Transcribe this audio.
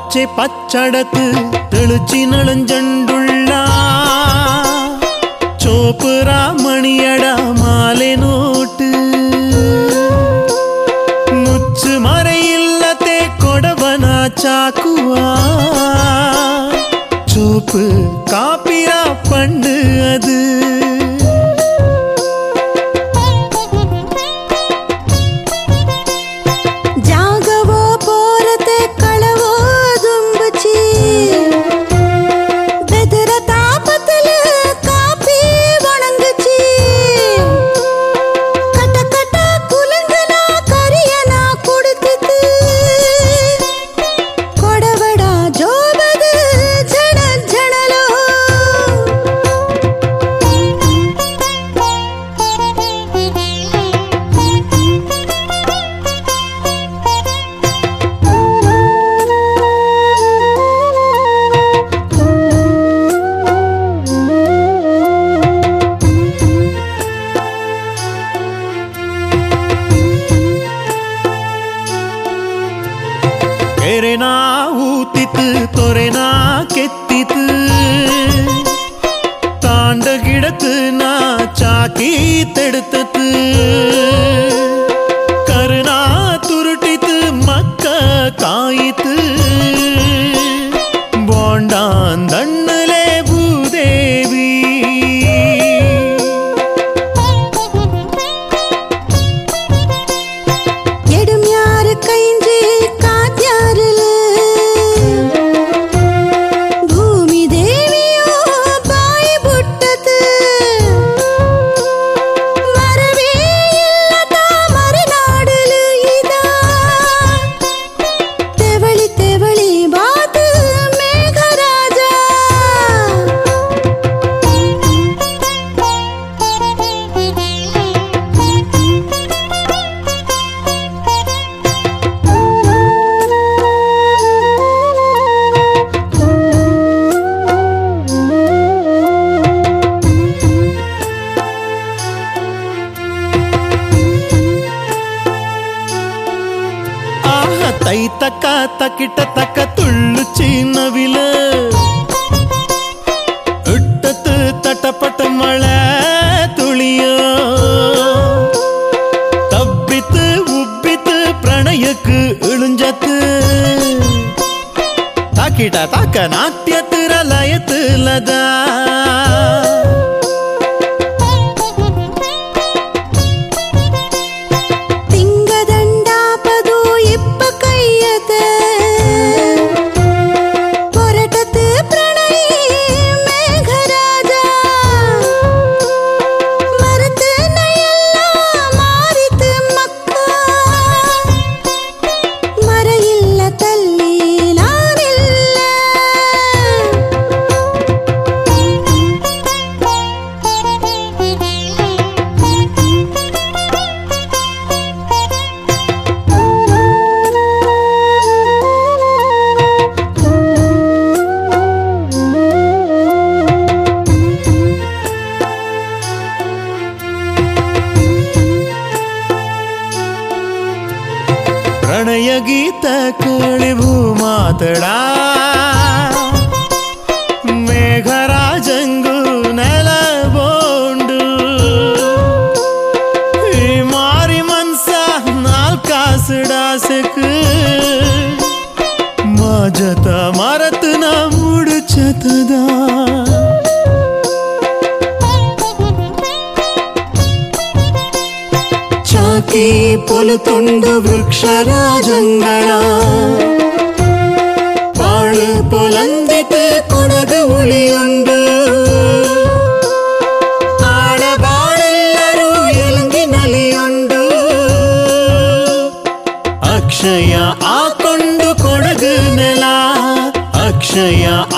പച്ച പച്ചടത്ത് തെളിച്ചി നളഞ്ചണ്ടുള്ള ചോപ്പ് രാമണിയട മാലനോട്ട് മുച്ചു മറയില്ലത്തെ കൊടവന ചാക്കുവ ചോപ്പ് കാപ്പിര പണ്ട് അത് ஜாகவோ போறது களவோ தும்புச்சி வெதர தாபத்துல காப்பி வணங்குச்சி கட்ட கட்ட குலுங்குனா கரியனா கொடுத்துது கொடவடா ஜோபது ஜன ஜனலோ ಕೆರೆನಾ ಊತಿತ್ತು ತೊರೆನಾ ಕೆತ್ತಿತ್ತು ತಾಂಡ ಗಿಡத்து ನಾ ಚಾಕಿ ತೆಡುತ್ತತ್ತು ಕರುನಾ ತುರುಟಿತು ಮಕ್ಕ ಕಾಯಿತು ಬಾಂಡಾಂದಣ್ಣಲೆ ಭೂದೇವಿ எடும் யாரு கைஞ்சி காத்யாருல பூமி தேவியோ பாய் புட்டது மரவே இல்லதா மறுநாடுல இதா தெவளி தெவளி பாத்து மேகராஜா ಆಹ ತೈ ತಕ್ಕ ತಕಿಟ ತಕ್ಕ ತುಳ್ಳು ಚಿನ್ನವಿಲ ಇಟ್ಟತ್ತು ತಟಪಟ ಮಳೆ ತುಳಿಯೋ தப்பித்து உப்பித்து பிரணயக்கு இழுஞ்சத்து தாக்கிட்ட தாக்க நாட்டியத்திர லயத்துலதா ತಿಂಗದಂಡಾಪದು ಇಪ್ಪ ಕೈಯದ ಹೊರಟತು ಪ್ರಣಯಿ ಮೇಘರಾಜ ಮರೆತು ನೈಯೆಲ್ಲ ಮಾರಿತು ಮಕ್ಕ ಮರೆಯಿಲ್ಲ ತಲ್ಲಿ ನಾನಿಲ್ಲ ಪ್ರಣಯ ಗೀತ ಕೇಳಿವು ಮಾತಡ ಮೇಘರಾಜಂಗು ನೆಲಬೋಂಡು ಈ ಮಾರಿ ಮನ್ಸ ನಾಲ್ಕಾಸುಡಾಸಕ್ ಮಜತ ಮರತು ನ ಮುಡುಚತದ ಚಾಕಿ ಪೊಲುತುಂಡು ವೃಕ್ಷರಾಜಂಗಳ ಪಾಳು ಪೊಲಂದಿತು ಕೊಡಗು ಉಳಿಯುಂಡು ಆಡಬಾಳೆಲ್ಲರೂ ಎಲಂಗಿ ನಲಿಯುಂಡು ಅಕ್ಷಯ ಆಕೊಂಡು ಕೊಡಗು ನೆಲ ಅಕ್ಷಯ